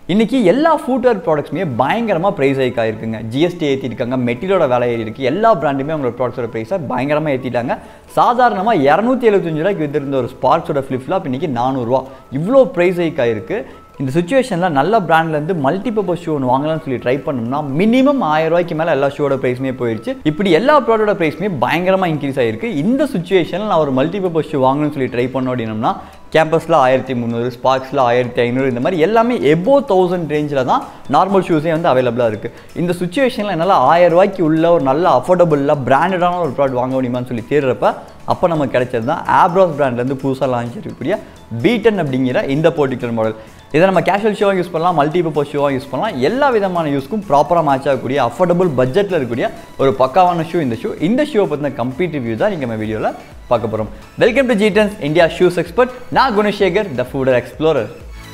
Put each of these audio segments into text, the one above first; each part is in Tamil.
இன்னைக்கு எல்லா ஃபுட்வேர் ப்ராடக்ட்ஸுமே பயங்கரமாக ப்ரைஸ் ஹைக் ஆயிருக்குங்க ஜிஎஸ்டி ஏற்றிருக்காங்க மெட்டீரியலோட விலை ஏறி இருக்கு எல்லா பிராண்டுமே அவங்களோட ப்ராடக்ட்ஸோட ப்ரைஸை பயங்கரமாக ஏற்றிட்டாங்க சாதாரணமாக இரநூத்தி எழுபத்தஞ்சு ரூபாய்க்கு வித்திருந்த ஒரு ஸ்பார்க்ஸோட ஃப்ளிப் ஃப்ளாப் இன்னைக்கு நானூறுரூவா இவ்வளோ ப்ரைஸ் ஹைக் ஆயிருக்கு இந்த சுச்சுவேஷனில் நல்ல பிராண்ட்லேருந்து மல்டிபர்பஸ் ஷூ ஒன்று வாங்கலாம்னு சொல்லி ட்ரை பண்ணோம்னா மினிமம் ஆயிரம் ரூபாய்க்கு மேலே எல்லா ஷூவோட ப்ரைஸுமே போயிடுச்சு இப்படி எல்லா ப்ராடக்டோட ப்ரைஸுமே பயங்கரமாக இன்க்ரீஸ் ஆயிருக்கு இந்த சுச்சுவேஷனில் நான் ஒரு மல்டிபர்பஸ் ஷூ வாங்கணும்னு சொல்லி ட்ரை பண்ணோம் அப்படின்னம்னா கேம்பஸில் ஆயிரத்தி முந்நூறு ஸ்பார்க்ஸில் ஆயிரத்தி ஐநூறு இந்த மாதிரி எல்லாமே எபோ தௌசண்ட் ரேஞ்சில் தான் நார்மல் ஷூஸே வந்து அவைலபிளாக இருக்குது இந்த சுச்சுவேஷனில் என்னால் ஆயிரம் ரூபாய்க்கு உள்ள ஒரு நல்ல அஃபோர்டபுளாக பிராண்டடான ஒரு ப்ராடக்ட் வாங்க முடியுமான்னு சொல்லி தேடுறப்ப அப்போ நமக்கு கிடைச்சது தான் ஆப்ராஸ் பிராண்ட்லேருந்து புதுசாக லான்ச் இருக்கக்கூடிய பீட்டன் அப்படிங்கிற இந்த பர்டிகுலர் மாடல் இதை நம்ம கேஷுவல் ஷோவாக யூஸ் பண்ணலாம் மல்டிபர்பஸ் ஷோவாக யூஸ் பண்ணலாம் எல்லா விதமான யூஸ்க்கும் ப்ராப்பராக மேட்ச் ஆகக்கூடிய அஃபோர்டபுள் பட்ஜெட்டில் இருக்கக்கூடிய ஒரு பக்காவான ஷூ இந்த ஷூ இந்த ஷூவை பற்றின கம்ப்ளீட் ரிவ்யூ தான் நீங்கள் நம்ம வீடியோவில் பார்க்க போகிறோம் வெல்கம் டு ஜிடன்ஸ் இந்தியா ஷூஸ் எக்ஸ்பர்ட் நான் Gunasekar the footer explorer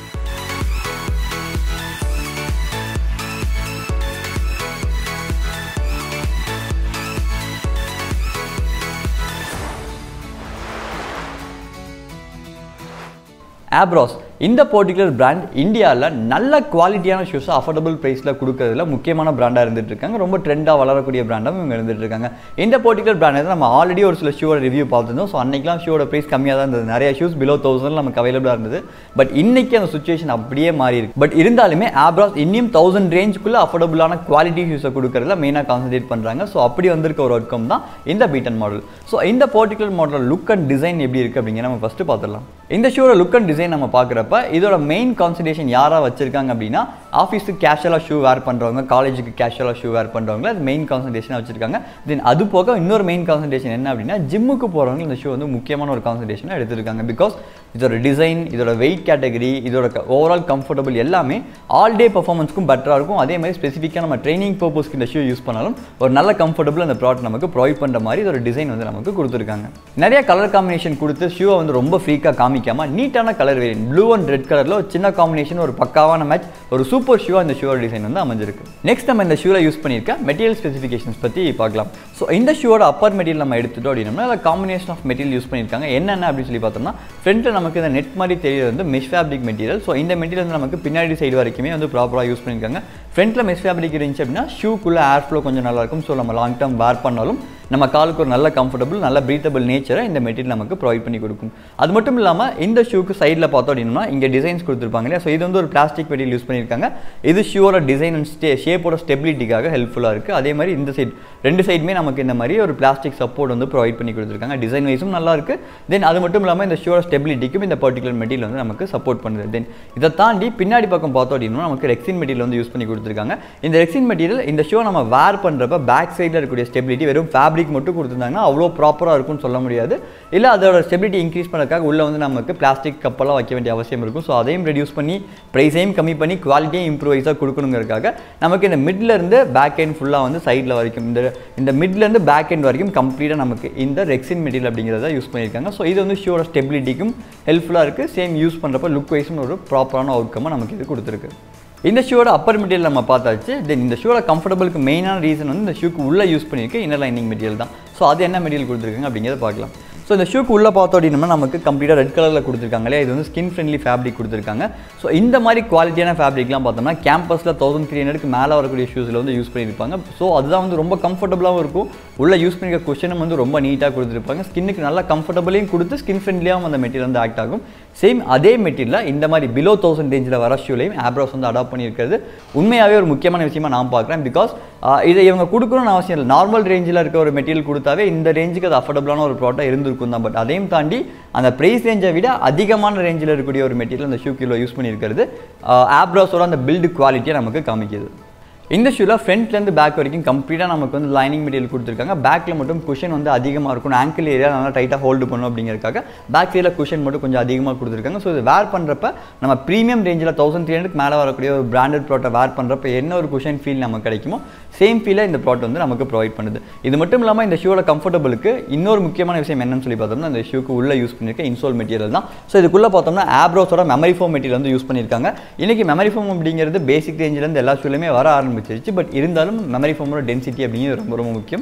Abros இந்த பர்டிகுலர் பிராண்ட் இந்தியாவில் நல்ல குவாலிட்டியான ஷூஸை அஃபோர்டபுள் ப்ரைஸில் கொடுக்கறதுல முக்கியமான பிராண்டாக இருந்துட்டு இருக்காங்க ரொம்ப ட்ரெண்டாக வளரக்கூடிய பிராண்டாகவும் இவங்க இருந்துட்டு இருக்காங்க இந்த பர்டிகுலர் பிராண்ட் நம்ம ஆல்ரெடி ஒரு சில ஷூவோட ரிவ்யூ பார்த்துருந்தோம் ஸோ அன்னைக்கெலாம் ஷூவோட ப்ரைஸ் கம்மியாக தான் இருந்தது நிறைய ஷூஸ் பிலோ தௌசண்ட் நமக்கு அவைலபிளாக இருந்தது பட் இன்னைக்கு அந்த சுச்சுவேஷன் அப்படியே மாறி இருக்கு பட் இருந்தாலுமே ஆப்ராஸ் இன்னும் தௌசண்ட் ரேஞ்சுக்குள்ள அஃபோர்டபுளான குவாலிட்டி ஷூஸை கொடுக்கறதுல மெயினாக கான்சன்ட்ரேட் பண்ணுறாங்க ஸோ அப்படி வந்திருக்க ஒரு அவுட்கம் தான் இந்த பீட்டன் மாடல் ஸோ இந்த particular model look and design எப்படி இருக்குது அப்படிங்கிற நம்ம ஃபஸ்ட்டு பார்த்துடலாம் இந்த ஷூவோட லுக் அண்ட் டிசைன் நம்ம பார்க்குறப்ப இதோட மெயின் கான்சன்ட்ரேஷன் யாராக வச்சிருக்காங்க அப்படின்னா ஆஃபீஸுக்கு கேஷுவலாக ஷூ வேர் பண்ணுறவங்க காலேஜுக்கு கேஷுவலாக ஷூ வேர் பண்ணுறவங்க அது மெயின் கான்சன்ட்ரேஷனாக வச்சிருக்காங்க தென் அது போக இன்னொரு மெயின் கான்சன்ட்ரேஷன் என்ன அப்படின்னா ஜிம்முக்கு போகிறவங்க இந்த ஷூ வந்து முக்கியமான ஒரு கான்சன்ட்ரேஷனாக எடுத்திருக்காங்க பிகாஸ் இதோட டிசைன் இதோட வெயிட் கேட்டகரி இதோட ஓவரால் கம்ஃபர்டபுள் எல்லாமே ஆல் டே பர்ஃபார்மன்ஸ்க்கும் பெட்டராக இருக்கும் அதே மாதிரி ஸ்பெசிஃபிக்காக நம்ம ட்ரைனிங் பர்பஸ்க்கு இந்த ஷூ யூஸ் பண்ணாலும் ஒரு நல்ல கம்ஃபர்டபுள் அந்த ப்ராடக்ட் நமக்கு ப்ரொவைட் பண்ணுற மாதிரி இதோட டிசைன் வந்து நமக்கு கொடுத்துருக்காங்க நிறைய கலர் காம்பினேஷன் கொடுத்து ஷூவை வந்து ரொம்ப ஃப்ரீக்காக காமிக்காமல் நீட்டான colour variant blue and red கலரில் ஒரு சின்ன காம்பினேஷன் ஒரு பக்காவான மேட்ச் ஒரு சூப்பர் ஷூ அந்த ஷூவோட டிசைன் வந்து அமைஞ்சிருக்கு நெக்ஸ்ட் நம்ம இந்த ஷூவில் யூஸ் பண்ணியிருக்க மெட்டீரியல் ஸ்பெசிஃபிகேஷன்ஸ் பற்றி பார்க்கலாம் ஸோ இந்த ஷூவோட அப்பர் மெட்டீரியல் நம்ம எடுத்துட்டோம் அப்படின்னா அதில் காம்பினேஷன் ஆஃப் மெட்டீரியல் யூஸ் பண்ணியிருக்காங்க என்னென்ன அப்படின்னு சொல்லி பார்த்தோம்னா ஃப்ரண்ட்டில் நமக்கு இந்த நெட் மாதிரி தெரியுது வந்து மெஷ் ஃபேப்ரிக் மெட்டீரியல் ஸோ இந்த மெட்டீரியல் வந்து நமக்கு பின்னாடி சைடு வரைக்குமே வந்து ப்ராப்பராக யூஸ் பண்ணியிருக்காங்க ஃப்ரண்ட்டில் மெஷ் ஃபேப்ரிக் இருந்துச்சு அப்படின்னா ஷூக்குள்ளே ஏர் ஃப்ளோ கொஞ்சம் நல்லாயிருக்கும் ஸோ நம்ம லாங் டேர்ம் வேர் பண்ணாலும் நம்ம காலுக்கு ஒரு நல்ல கம்ஃபர்டபுள் நல்ல ப்ரீத்தபிள் நேச்சரை இந்த மெட்டீரியல் நமக்கு ப்ரொவைட் பண்ணி கொடுக்கும் அது மட்டும் இல்லாமல் இந்த ஷூக்கு சைடில் பார்த்தோம் அப்படின்னா இங்கே டிசைன்ஸ் கொடுத்துருப்பாங்க இல்லையா ஸோ இது வந்து ஒரு பிளாஸ்டிக் மெட்டீரியல் யூஸ் பண்ணியிருக்காங்க இது ஷூவோட டிசைன் அண்ட் ஸ்டே ஷேப்போட ஸ்டெபிலிட்டிக்காக ஹெல்ப்ஃபுல்லாக இருக்குது அதே மாதிரி இந்த சைடு ரெண்டு சைடுமே நமக்கு இந்த மாதிரி ஒரு பிளாஸ்டிக் சப்போர்ட் வந்து ப்ரொவைட் பண்ணி கொடுத்துருக்காங்க டிசைன் வைஸும் நல்லா இருக்குது தென் அது மட்டும் இல்லாமல் இந்த ஷூவோட ஸ்டெபிலிட்டிக்கும் இந்த பர்டிகுலர் மெட்டீரியல் வந்து நமக்கு சப்போர்ட் பண்ணுது தென் இதை தாண்டி பின்னாடி பக்கம் பார்த்தோம் அப்படின்னா நமக்கு ரெக்ஸின் மெட்டீரியல் வந்து யூஸ் பண்ணி கொடுத்துருக்காங்க இந்த ரெக்ஸின் மெட்டீரியல் இந்த ஷோ நம்ம வேர் பண்ணுறப்ப பேக் சைடில் இருக்கக்கூடிய ஸ்டெபிலிட்டி வெறும் ஃபேப்ரிக் மட்டும் கொடுத்துருந்தாங்கன்னா அவ்வளோ ப்ராப்பராக இருக்கும்னு சொல்ல முடியாது இல்லை அதோட ஸ்டெபிலிட்டி இன்க்ரீஸ் பண்ணுறதுக்காக உள்ளே வந்து நமக்கு பிளாஸ்டிக் கப்பெல்லாம் வைக்க வேண்டிய அவசியம் இருக்கும் ஸோ அதையும் ரெடியூஸ் பண்ணி ப்ரைஸையும் கம்மி பண்ணி குவாலிட்டியும் இம்ப்ரூவைஸாக கொடுக்கணுங்கிறதுக்காக நமக்கு இந்த மிட்ல இருந்து பேக் எண்ட் ஃபுல்லாக வந்து சைடில் வரைக்கும் இந்த இந்த மிட்லேருந்து பேக் எண்ட் வரைக்கும் கம்ப்ளீட்டாக நமக்கு இந்த ரெக்ஸின் மெட்டீரியல் அப்படிங்கிறத யூஸ் பண்ணியிருக்காங்க ஸோ இது வந்து ஷூவோட ஸ்டெபிலிட்டிக்கும் ஹெல்ப்ஃபுல்லாக இருக்குது சேம் யூஸ் பண்ணுறப்ப லுக் வைஸும் ஒரு ப்ராப்பரான அவுட்கமாக நமக்கு இது கொடுத்துருக்கு இந்த ஷூவோட அப்பர் மெட்டீரியல் நம்ம பார்த்தாச்சு தென் இந்த ஷூவோட கம்ஃபர்டபுளுக்கு மெயினான ரீசன் வந்து இந்த ஷூக்கு உள்ளே யூஸ் பண்ணியிருக்க இன்னர் லைனிங் மெட்டீரியல் தான் ஸோ அது என்ன மெட்டீரியல் கொடுத்துருக்காங்க அப்படிங்கிறத பார்க்கலாம் ஸோ இந்த ஷூக்கு உள்ளே பார்த்தோம் அப்படின்னா நமக்கு கம்ப்ளீட்டாக ரெட் கலரில் கொடுத்துருக்காங்க இல்லையா இது வந்து ஸ்கின் ஃப்ரெண்ட்லி ஃபேப்ரிக் கொடுத்துருக்காங்க ஸோ இந்த மாதிரி குவாலிட்டியான ஃபேப்ரிக்லாம் பார்த்தோம்னா கேம்பஸில் தௌசண்ட் த்ரீ ஹண்ட்ரடுக்கு மேலே வரக்கூடிய ஷூஸில் வந்து யூஸ் பண்ணியிருப்பாங்க ஸோ அதுதான் வந்து ரொம்ப கம்ஃபர்டபுளாகவும் இருக்கும் உள்ளே யூஸ் பண்ணிருக்க குஷனும் வந்து ரொம்ப நீட்டாக கொடுத்துருப்பாங்க ஸ்கின்னுக்கு நல்லா கம்ஃபர்டபுளையும் கொடுத்து ஸ்கின் ஃப்ரெண்ட்லியாகவும் அந்த மெட்டீரியல் வந்து ஆக்ட் ஆகும் சேம் அதே மெட்டீரியலில் இந்த மாதிரி பிலோ தௌசண்ட் ரேஞ்சில் வர ஷூலையும் ஆப்ராஸ் வந்து அடாப்ட் பண்ணியிருக்கிறது உண்மையாகவே ஒரு முக்கியமான விஷயமா நான் பார்க்குறேன் பிகாஸ் இதை இவங்க கொடுக்கணும்னு அவசியம் இல்லை நார்மல் ரேஞ்சில் இருக்க ஒரு மெட்டீரியல் கொடுத்தாவே இந்த ரேஞ்சுக்கு அது அஃபோர்டபுளான ஒரு ப்ராடக்ட் இருந்திருக்கும் தான் பட் அதையும் தாண்டி அந்த ப்ரைஸ் ரேஞ்சை விட அதிகமான ரேஞ்சில் இருக்கக்கூடிய ஒரு மெட்டீரியல் அந்த ஷூ கிலோ யூஸ் பண்ணியிருக்கிறது ஆப்ராஸோட அந்த பில்டு குவாலிட்டியை நமக்கு காமிக்குது இந்த ஷூவில் ஃப்ரண்ட்லேருந்து பேக் வரைக்கும் கம்ப்ளீட்டாக நமக்கு வந்து லைனிங் மெட்டீரியல் கொடுத்துருக்காங்க பேக்கில் மட்டும் குஷன் வந்து அதிகமாக இருக்கும் ஆங்கிள் ஏரியா நல்லா டைட்டாக ஹோல்டு பண்ணும் அப்படிங்கிறதுக்காக பேக் சைடில் குஷன் மட்டும் கொஞ்சம் அதிகமாக கொடுத்துருக்காங்க ஸோ இது வேர் பண்ணுறப்ப நம்ம ப்ரீமியம் ரேஞ்சில் தௌசண்ட் த்ரீ ஹண்ட்ரட் மேலே வரக்கூடிய ஒரு பிராண்டட் ப்ராடக்ட் வேர் பண்ணுறப்ப என்ன ஒரு குஷன் ஃபீல் நமக்கு கிடைக்குமோ சேம் ஃபீலை இந்த ப்ராடக்ட் வந்து நமக்கு ப்ரொவைட் பண்ணுது இது மட்டும் இல்லாமல் இந்த ஷூவோட கம்ஃபர்டபுளுக்கு இன்னொரு முக்கியமான விஷயம் என்னன்னு சொல்லி பார்த்தோம்னா இந்த ஷூக்கு உள்ளே யூஸ் பண்ணியிருக்க இன்சோல் மெட்டீரியல் தான் ஸோ இதுக்குள்ளே பார்த்தோம்னா ஆப்ரோஸோட மெமரி ஃபோம் மெட்டீரியல் வந்து யூஸ் பண்ணியிருக்காங்க இன்றைக்கி மெமரி ஃபோம் அப்படிங்கிறது பேசிக் ரேஞ்சிலேருந்து எல்லா ஷூலையுமே வர ஆரம்பிச்சிருச்சு பட் இருந்தாலும் மெமரி ஃபோமோட டென்சிட்டி அப்படிங்கிறது ரொம்ப ரொம்ப முக்கியம்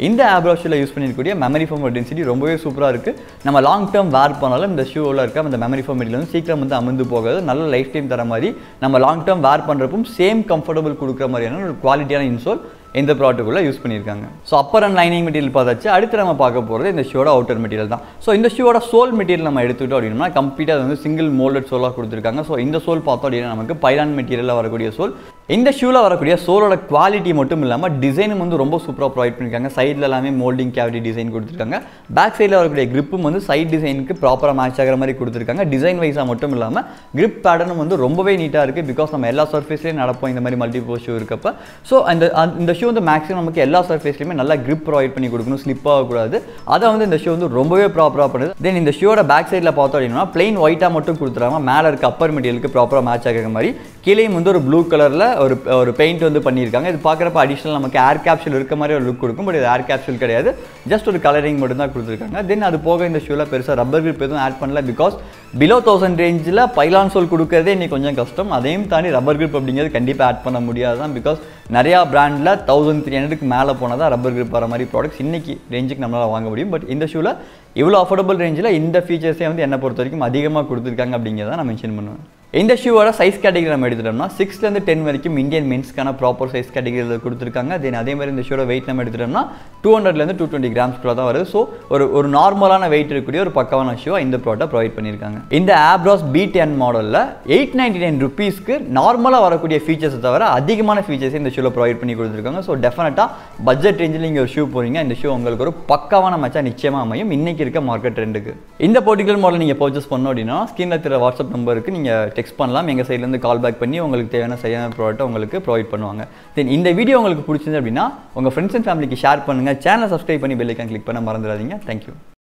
இந்த ஆப்ரா ஷூவில் யூஸ் பண்ணிருக்கக்கூடிய மெமரி ஃபோம் டென்சிட்டி ரொம்பவே சூப்பராக இருக்குது நம்ம லாங் டேர்ம் வேர் பண்ணாலும் இந்த ஷூவில் இருக்க அந்த மெமரி ஃபோம் மெட்டீரியல் வந்து சீக்கிரம் வந்து அமர்ந்து போகாது நல்ல லைஃப் டைம் தர மாதிரி நம்ம லாங் டேர்ம் வேர் பண்ணுறப்பவும் சேம் கம்ஃபர்டபுள் கொடுக்குற மாதிரியான ஒரு குவாலிட்டியான இன்சோல் இந்த ப்ராடக்ட்டுக்குள்ளே யூஸ் பண்ணியிருக்காங்க so upper and lining material பார்த்தாச்சு அடுத்து நம்ம பார்க்க போகிறது இந்த ஷூவோட அவுட்டர் மெட்டீரியல் தான் ஸோ இந்த ஷூவோட சோல் மெட்டீரியல் நம்ம எடுத்துக்கிட்டோம் அப்படின்னா கம்ப்ளீட்டாக அது வந்து சிங்கிள் மோல்டட் சோலாக கொடுத்துருக்காங்க ஸோ இந்த சோல் பார்த்தோம் அப்படின்னா நமக்கு பைலான் மெட்டீரியலில் வரக்கூடிய சோல் இந்த ஷூவில் வரக்கூடிய சோலோட குவாலிட்டி மட்டும் இல்லாமல் டிசைனும் வந்து ரொம்ப சூப்பராக ப்ரொவைட் பண்ணியிருக்காங்க சைடில் எல்லாமே மோல்டிங் கேவிட்டி டிசைன் கொடுத்துருக்காங்க பேக் சைடில் வரக்கூடிய கிரிப்பும் வந்து சைட் டிசைனுக்கு ப்ராப்பராக மேட்ச் ஆகிற மாதிரி கொடுத்துருக்காங்க டிசைன் வைஸாக மட்டும் இல்லாமல் கிரிப் பேட்டர்னும் வந்து ரொம்பவே நீட்டாக இருக்குது பிகாஸ் நம்ம எல்லா சர்ஃபேஸ்லேயும் நடப்போம் இந்த மாதிரி மல்டிபோர் ஷூ இருக்கப்ப ஸோ அந்த அந்த- இந்த ஷூ வந்து மேக்ஸிமம் நமக்கு எல்லா சர்ஃபேஸ்லையுமே நல்லா grip ப்ரொவைட் பண்ணி கொடுக்கணும் ஸ்லிப் ஆகக்கூடாது அதை வந்து இந்த ஷூ வந்து ரொம்பவே ப்ராப்பராக பண்ணுது தென் இந்த ஷூவோட பேக் சைடில் பார்த்தோம் அப்படின்னா பிளைன் ஒயிட்டாக மட்டும் கொடுத்துறாம மேலே இருக்க அப்பர் மெட்டீரியலுக்கு ப்ராப்பராக மேட்ச் ஆகிற மாதிரி கீழேயும் வந்து ஒரு ப்ளூ கலரில் ஒரு ஒரு பெயிண்ட் வந்து பண்ணியிருக்காங்க இது பார்க்குறப்ப அடிஷனல் நமக்கு ஏர் கேப்சூல் இருக்க மாதிரி ஒரு லுக் கொடுக்கும் பட் இது ஏர் கேப்சூல் கிடையாது ஜஸ்ட் ஒரு கலரிங் மட்டும் தான் கொடுத்துருக்காங்க தென் அது போக இந்த ஷூவில் பெருசாக ரப்பர் grip எதுவும் ஆட் பண்ணல பிகாஸ் பிலோ தௌசண்ட் ரேஞ்சில் பைலான் சோல் கொடுக்கறதே இன்னைக்கு கொஞ்சம் கஷ்டம் அதையும் தாண்டி ரப்பர் grip அப்படிங்கிறது கண்டிப்பாக ஆட் பண்ண முடியாது தான் பிகாஸ் நிறையா பிராண்டில் தௌசண்ட் த்ரீ ஹண்ட்ரடுக்கு மேலே போனால் தான் ரப்பர் grip வர மாதிரி ப்ராடக்ட்ஸ் இன்னைக்கு ரேஞ்சுக்கு நம்மளால் வாங்க முடியும் பட் இந்த ஷூவில் இவ்வளோ அஃபோர்டபுள் ரேஞ்சில் இந்த ஃபீச்சர்ஸே வந்து என்னை பொறுத்த வரைக்கும் அதிகமாக கொடுத்துருக்காங்க அப்படிங்கிறத நான் மென்ஷன் பண்ணுவேன் இந்த ஷூவோட சைஸ் கேட்டகரி நம்ம எடுத்துட்டோம்னா சிக்ஸ்லேருந்து டென் வரைக்கும் இந்தியன் மென்ஸ்க்கான ப்ராப்பர் சைஸ் கேட்டகரியில் கொடுத்துருக்காங்க தென் அதே மாதிரி இந்த ஷூவோட வெயிட் நம்ம எடுத்துட்டோம்னா டூ ஹண்ட்ரட்லேருந்து டூ டுவெண்ட்டி கிராம்ஸ்க்குள்ள தான் வருது ஸோ ஒரு ஒரு நார்மலான வெயிட் இருக்கக்கூடிய ஒரு பக்கவான ஷூ இந்த ப்ராடக்ட் ப்ரொவைட் பண்ணியிருக்காங்க இந்த ஆப்ராஸ் பி டென் மாடலில் எயிட் நைன்டி நைன் ருபீஸ்க்கு நார்மலாக வரக்கூடிய ஃபீச்சர்ஸை தவிர அதிகமான ஃபீச்சர்ஸ் இந்த ஷூவில் ப்ரொவைட் பண்ணி கொடுத்துருக்காங்க ஸோ டெஃபினட்டாக பட்ஜெட் ரேஞ்சில் நீங்கள் ஒரு ஷூ போறீங்க இந்த ஷூ உங்களுக்கு ஒரு பக்காவான மச்சா நிச்சயமாக அமையும் இன்னைக்கு இருக்க மார்க்கெட் ட்ரெண்டுக்கு இந்த பர்டிகுலர் மாடல் நீங்கள் பர்ச்சேஸ் பண்ணோம் அப்படின்னா ஸ்க்ரீனில் தெரிய வாட்ஸ்அப் நம்பருக்கு நீங்கள் டெக்ஸ்ட் பண்ணலாம் எங்கள் சைட்லேருந்து கால் பேக் பண்ணி உங்களுக்கு தேவையான சரியான ப்ராடக்ட்டை உங்களுக்கு ப்ரொவைட் பண்ணுவாங்க தென் இந்த வீடியோ உங்களுக்கு பிடிச்சிருந்து அப்படின்னா உங்கள் ஃப்ரெண்ட்ஸ் அண்ட் ஃபேமிலிக்கு ஷேர் பண்ணுங்கள் சேனலை சப்ஸ்கிரைப் பண்ணி பெல் ஐக்கான் கிளிக் பண்ண மறந்துடாதீங்க தேங்க்யூ